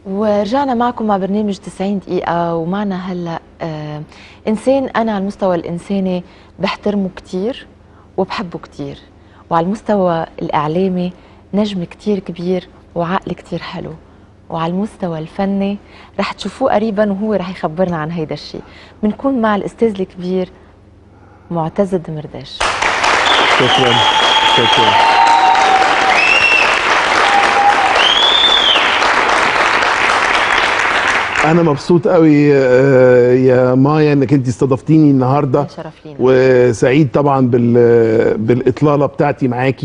ورجعنا معكم مع برنامج 90 دقيقة ومعنا هلا آه إنسان أنا على المستوى الإنساني بحترمه كتير وبحبه كتير وعلى المستوى الإعلامي نجم كتير كبير وعقل كتير حلو وعلى المستوى الفني رح تشوفوه قريبا وهو رح يخبرنا عن هيدا الشيء بنكون مع الأستاذ الكبير معتز الدمرداش شكرا شكرا انا مبسوط قوي آه، يا مايا انك انت استضفتيني النهارده شرف لينا وسعيد طبعا بال بالاطلاله بتاعتي معاكي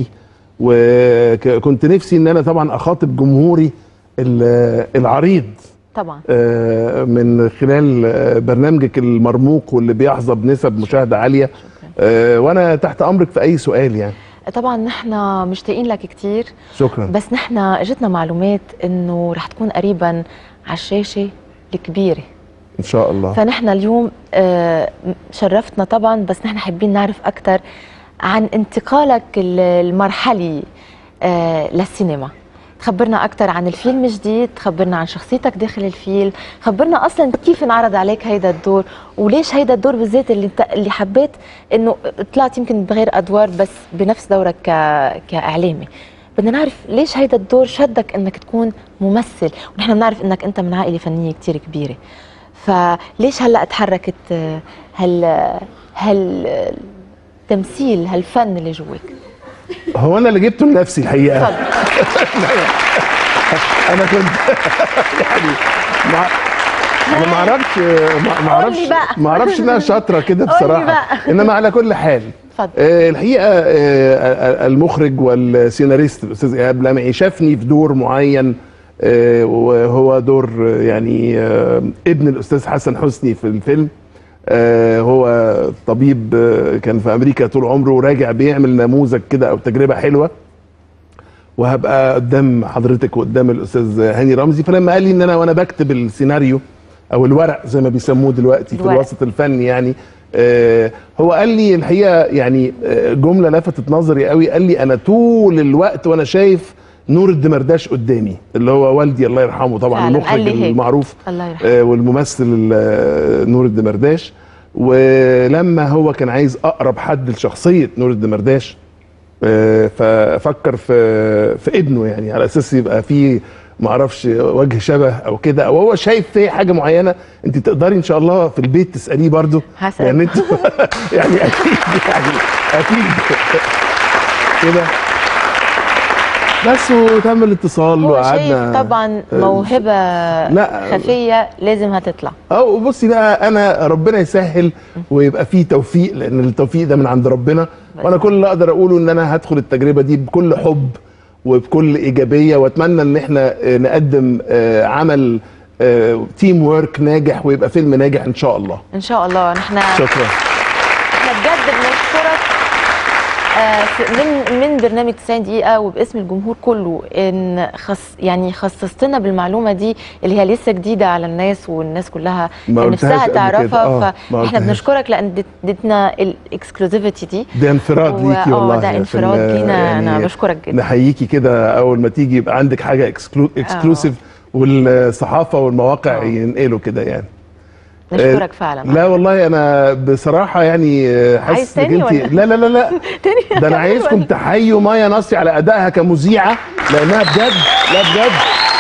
وكنت نفسي ان انا طبعا اخاطب جمهوري ال- العريض طبعا آه، من خلال آه، برنامجك المرموق واللي بيحظى بنسب مشاهده عاليه شكرا آه، وانا تحت امرك في اي سؤال يعني طبعا نحن مشتاقين لك كتير شكرا بس نحن اجتنا معلومات انه رح تكون قريبا على الشاشه الكبيره ان شاء الله فنحن اليوم آه، شرفتنا طبعا بس نحن حابين نعرف اكثر عن انتقالك ال- المرحلي آه، للسينما تخبرنا اكثر عن الفيلم الجديد تخبرنا عن شخصيتك داخل الفيلم خبرنا اصلا كيف انعرض عليك هيدا الدور وليش هيدا الدور بالذات اللي انت اللي حبيت انه طلعت يمكن بغير ادوار بس بنفس دورك ك... كاعلامي بدنا نعرف ليش هيدا الدور شدك انك تكون ممثل ونحن بنعرف انك انت من عائله فنيه كتير كبيره فليش هلا تحركت آه، هال هال التمثيل هالفن اللي جواك هو انا اللي جبته لنفسي الحقيقه تفضل انا كنت يعني مع انا ما اعرفش ما- ما اعرفش قولي بقى. ما اعرفش انها شاطره كده قولي بصراحه بقى. انما على كل حال اتفضل آه، الحقيقه آه، المخرج والسيناريست الاستاذ ايهاب لمعي شافني في دور معين آه، وهو دور آه، يعني آه، ابن الاستاذ حسن حسني في الفيلم آه، هو طبيب آه، كان في امريكا طول عمره وراجع بيعمل نموذج كده او تجربه حلوه وهبقى قدام حضرتك وقدام الاستاذ هاني رمزي فلما قال لي ان انا وانا بكتب السيناريو او الورق زي ما بيسموه دلوقتي في الورق. الوسط الفني يعني آه هو قال لي الحقيقه يعني آه، جمله لفتت نظري قوي قال لي انا طول الوقت وانا شايف نور الدمرداش قدامي اللي هو والدي الله يرحمه طبعا فعلاً، قال المخرج لي هيك. المعروف الله يرحمه آه، والممثل آه، نور الدمرداش ولما هو كان عايز اقرب حد لشخصيه نور الدمرداش آه، ففكر في في ابنه يعني على اساس يبقى في ما اعرفش وجه شبه او كده او هو شايف في حاجه معينه انت تقدري ان شاء الله في البيت تساليه برضه هسأل. يعني انت يعني اكيد يعني اكيد كده بس وتم الاتصال هو شايف وقعدنا طبعا موهبه لا. خفيه لازم هتطلع اه بصي بقى انا ربنا يسهل ويبقى فيه توفيق لان التوفيق ده من عند ربنا وانا كل اللي اقدر اقوله ان انا هدخل التجربه دي بكل حب وبكل ايجابيه واتمنى ان احنا آه، نقدم آه، عمل تيم وورك ناجح ويبقى فيلم ناجح ان شاء الله ان شاء الله نحن شكرا احنا بجد بنشكرك آه، في- من من برنامج 90 دقيقة وباسم الجمهور كله ان خص يعني خصصتنا بالمعلومة دي اللي هي لسه جديدة على الناس والناس كلها ما قلتهاش نفسها قبل كده. تعرفها آه، ما فاحنا قلتهاش. بنشكرك لان اديت- اديتنا الاكسكلوزيفيتي دي ده انفراد و- ليكي آه، والله ده في انفراد ال- لينا انا بشكرك جدا نحييكي كده اول ما تيجي يبقى عندك حاجه اكسكلوسيف والصحافه والمواقع آه. ينقلوا كده يعني نشكرك فعلا لا والله انا بصراحه يعني آه، عايز حاسس انك تاني انت ولا؟ لا لا لا لا تاني ده انا عايزكم تحيوا مايا نصري على ادائها كمذيعه لانها بجد لا بجد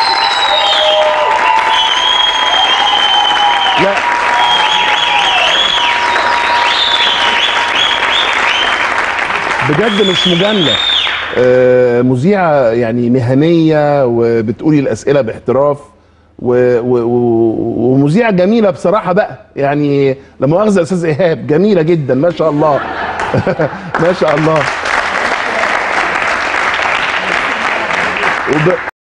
لا بجد مش مجامله آه، مذيعه يعني مهنيه وبتقولي الاسئله باحتراف و- و- و- ومذيعه جميله بصراحه بقى يعني لا مؤاخذه يا استاذ ايهاب جميله جدا ما شاء الله ما شاء الله وب...